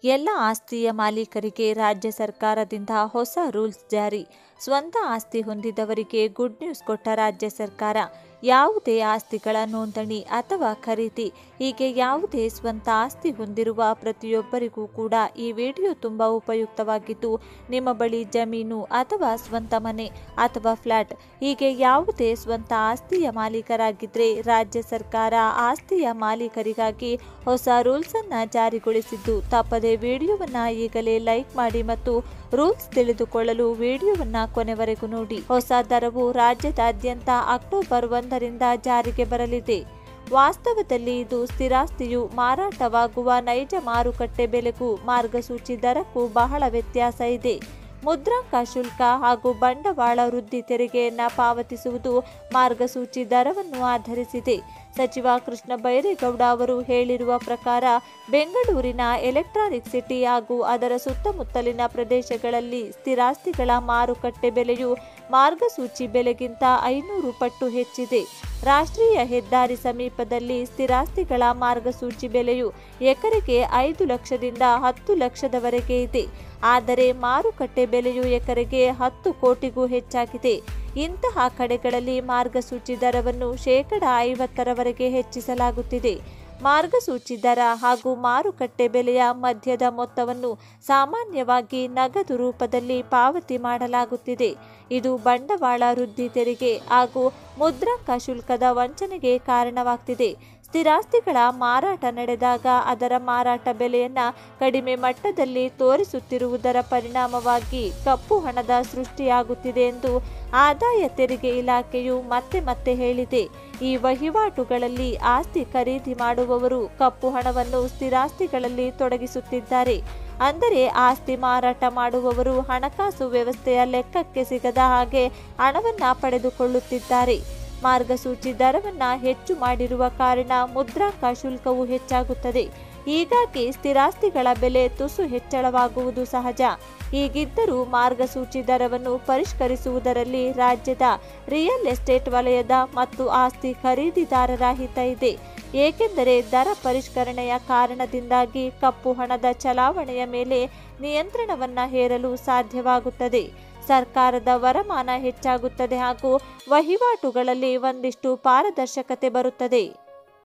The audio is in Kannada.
ಎಲ್ಲ ಆಸ್ತಿಯ ಮಾಲೀಕರಿಗೆ ರಾಜ್ಯ ಸರ್ಕಾರದಿಂದ ಹೊಸ ರೂಲ್ಸ್ ಜಾರಿ ಸ್ವಂತ ಆಸ್ತಿ ಹೊಂದಿದವರಿಗೆ ಗುಡ್ ನ್ಯೂಸ್ ಕೊಟ್ಟ ರಾಜ್ಯ ಸರ್ಕಾರ ಯಾವುದೇ ಆಸ್ತಿಗಳ ನೋಂದಣಿ ಅಥವಾ ಖರೀದಿ ಹೀಗೆ ಯಾವುದೇ ಸ್ವಂತ ಆಸ್ತಿ ಹೊಂದಿರುವ ಪ್ರತಿಯೊಬ್ಬರಿಗೂ ಕೂಡ ಈ ವಿಡಿಯೋ ತುಂಬ ಉಪಯುಕ್ತವಾಗಿದ್ದು ನಿಮ್ಮ ಬಳಿ ಜಮೀನು ಅಥವಾ ಸ್ವಂತ ಮನೆ ಅಥವಾ ಫ್ಲ್ಯಾಟ್ ಹೀಗೆ ಯಾವುದೇ ಸ್ವಂತ ಆಸ್ತಿಯ ಮಾಲೀಕರಾಗಿದ್ದರೆ ರಾಜ್ಯ ಸರ್ಕಾರ ಆಸ್ತಿಯ ಮಾಲೀಕರಿಗಾಗಿ ಹೊಸ ರೂಲ್ಸ್ ಅನ್ನ ಜಾರಿಗೊಳಿಸಿದ್ದು ತಪ್ಪದೆ ವಿಡಿಯೋವನ್ನ ಈಗಲೇ ಲೈಕ್ ಮಾಡಿ ಮತ್ತು ರೂಲ್ಸ್ ತಿಳಿದುಕೊಳ್ಳಲು ವಿಡಿಯೋವನ್ನ ಕೊನೆವರೆಗೂ ನೋಡಿ ಹೊಸ ದರವು ರಾಜ್ಯದಾದ್ಯಂತ ಅಕ್ಟೋಬರ್ ಒಂದರಿಂದ ಜಾರಿಗೆ ಬರಲಿದೆ ವಾಸ್ತವದಲ್ಲಿ ಇದು ಸ್ಥಿರಾಸ್ತಿಯು ಮಾರಾಟವಾಗುವ ನೈಜ ಮಾರುಕಟ್ಟೆ ಬೆಲೆಗೂ ಮಾರ್ಗಸೂಚಿ ದರಕ್ಕೂ ಬಹಳ ವ್ಯತ್ಯಾಸ ಇದೆ ಮುದ್ರಾಂಕ ಶುಲ್ಕ ಹಾಗೂ ಬಂಡವಾಳ ವೃದ್ಧಿ ತೆರಿಗೆಯನ್ನು ಪಾವತಿಸುವುದು ಮಾರ್ಗಸೂಚಿ ದರವನ್ನು ಆಧರಿಸಿದೆ ಸಚಿವ ಕೃಷ್ಣ ಬೈರೇಗೌಡ ಅವರು ಹೇಳಿರುವ ಪ್ರಕಾರ ಬೆಂಗಳೂರಿನ ಎಲೆಕ್ಟ್ರಾನಿಕ್ ಸಿಟಿ ಹಾಗೂ ಅದರ ಸುತ್ತಮುತ್ತಲಿನ ಪ್ರದೇಶಗಳಲ್ಲಿ ಸ್ಥಿರಾಸ್ತಿಗಳ ಮಾರುಕಟ್ಟೆ ಬೆಲೆಯು ಮಾರ್ಗಸೂಚಿ ಬೆಲೆಗಿಂತ ಐನೂರು ಪಟ್ಟು ಹೆಚ್ಚಿದೆ ರಾಷ್ಟ್ರೀಯ ಹೆದ್ದಾರಿ ಸಮೀಪದಲ್ಲಿ ಸ್ಥಿರಾಸ್ತಿಗಳ ಮಾರ್ಗಸೂಚಿ ಬೆಲೆಯು ಎಕರೆಗೆ ಐದು ಲಕ್ಷದಿಂದ ಹತ್ತು ಲಕ್ಷದವರೆಗೆ ಇದೆ ಆದರೆ ಮಾರುಕಟ್ಟೆ ಬೆಲೆಯು ಎಕರೆಗೆ ಹತ್ತು ಕೋಟಿಗೂ ಹೆಚ್ಚಾಗಿದೆ ಇಂತಹ ಕಡೆಗಳಲ್ಲಿ ಮಾರ್ಗಸೂಚಿ ದರವನ್ನು ಶೇಕಡ ಐವತ್ತರವರೆಗೆ ಹೆಚ್ಚಿಸಲಾಗುತ್ತಿದೆ ಮಾರ್ಗಸೂಚಿ ದರ ಹಾಗೂ ಮಾರುಕಟ್ಟೆ ಬೆಲೆಯ ಮಧ್ಯದ ಮೊತ್ತವನ್ನು ಸಾಮಾನ್ಯವಾಗಿ ನಗದು ರೂಪದಲ್ಲಿ ಪಾವತಿ ಮಾಡಲಾಗುತ್ತಿದೆ ಇದು ಬಂಡವಾಳ ವೃದ್ಧಿ ತೆರಿಗೆ ಹಾಗೂ ಮುದ್ರಾಂಕ ಶುಲ್ಕದ ವಂಚನೆಗೆ ಕಾರಣವಾಗ್ತಿದೆ ಸ್ಥಿರಾಸ್ತಿಗಳ ಮಾರಾಟ ನಡೆದಾಗ ಅದರ ಮಾರಾಟ ಬೆಲೆಯನ್ನ ಕಡಿಮೆ ಮಟ್ಟದಲ್ಲಿ ತೋರಿಸುತ್ತಿರುವುದರ ಪರಿಣಾಮವಾಗಿ ಕಪ್ಪು ಹಣದ ಸೃಷ್ಟಿಯಾಗುತ್ತಿದೆ ಎಂದು ಆದಾಯ ತೆರಿಗೆ ಇಲಾಖೆಯು ಮತ್ತೆ ಮತ್ತೆ ಹೇಳಿದೆ ಈ ವಹಿವಾಟುಗಳಲ್ಲಿ ಆಸ್ತಿ ಖರೀದಿ ಮಾಡುವವರು ಕಪ್ಪು ಹಣವನ್ನು ಸ್ಥಿರಾಸ್ತಿಗಳಲ್ಲಿ ತೊಡಗಿಸುತ್ತಿದ್ದಾರೆ ಅಂದರೆ ಆಸ್ತಿ ಮಾರಾಟ ಮಾಡುವವರು ಹಣಕಾಸು ವ್ಯವಸ್ಥೆಯ ಲೆಕ್ಕಕ್ಕೆ ಸಿಗದ ಹಾಗೆ ಹಣವನ್ನ ಪಡೆದುಕೊಳ್ಳುತ್ತಿದ್ದಾರೆ ಮಾರ್ಗಸೂಚಿ ದರವನ್ನ ಹೆಚ್ಚು ಮಾಡಿರುವ ಕಾರಣ ಮುದ್ರಾಂಕ ಶುಲ್ಕವು ಹೆಚ್ಚಾಗುತ್ತದೆ ಹೀಗಾಗಿ ಸ್ಥಿರಾಸ್ತಿಗಳ ಬೆಲೆ ತುಸು ಹೆಚ್ಚಳವಾಗುವುದು ಸಹಜ ಹೀಗಿದ್ದರೂ ಮಾರ್ಗಸೂಚಿ ದರವನ್ನು ಪರಿಷ್ಕರಿಸುವುದರಲ್ಲಿ ರಾಜ್ಯದ ರಿಯಲ್ ಎಸ್ಟೇಟ್ ವಲಯದ ಮತ್ತು ಆಸ್ತಿ ಖರೀದಿದಾರರ ಹಿತ ಇದೆ ಏಕೆಂದರೆ ದರ ಪರಿಷ್ಕರಣೆಯ ಕಾರಣದಿಂದಾಗಿ ಕಪ್ಪು ಹಣದ ಚಲಾವಣೆಯ ಮೇಲೆ ನಿಯಂತ್ರಣವನ್ನ ಹೇರಲು ಸಾಧ್ಯವಾಗುತ್ತದೆ ಸರ್ಕಾರದ ವರಮಾನ ಹೆಚ್ಚಾಗುತ್ತದೆ ಹಾಗೂ ವಹಿವಾಟುಗಳಲ್ಲಿ ಒಂದಿಷ್ಟು ಪಾರದರ್ಶಕತೆ ಬರುತ್ತದೆ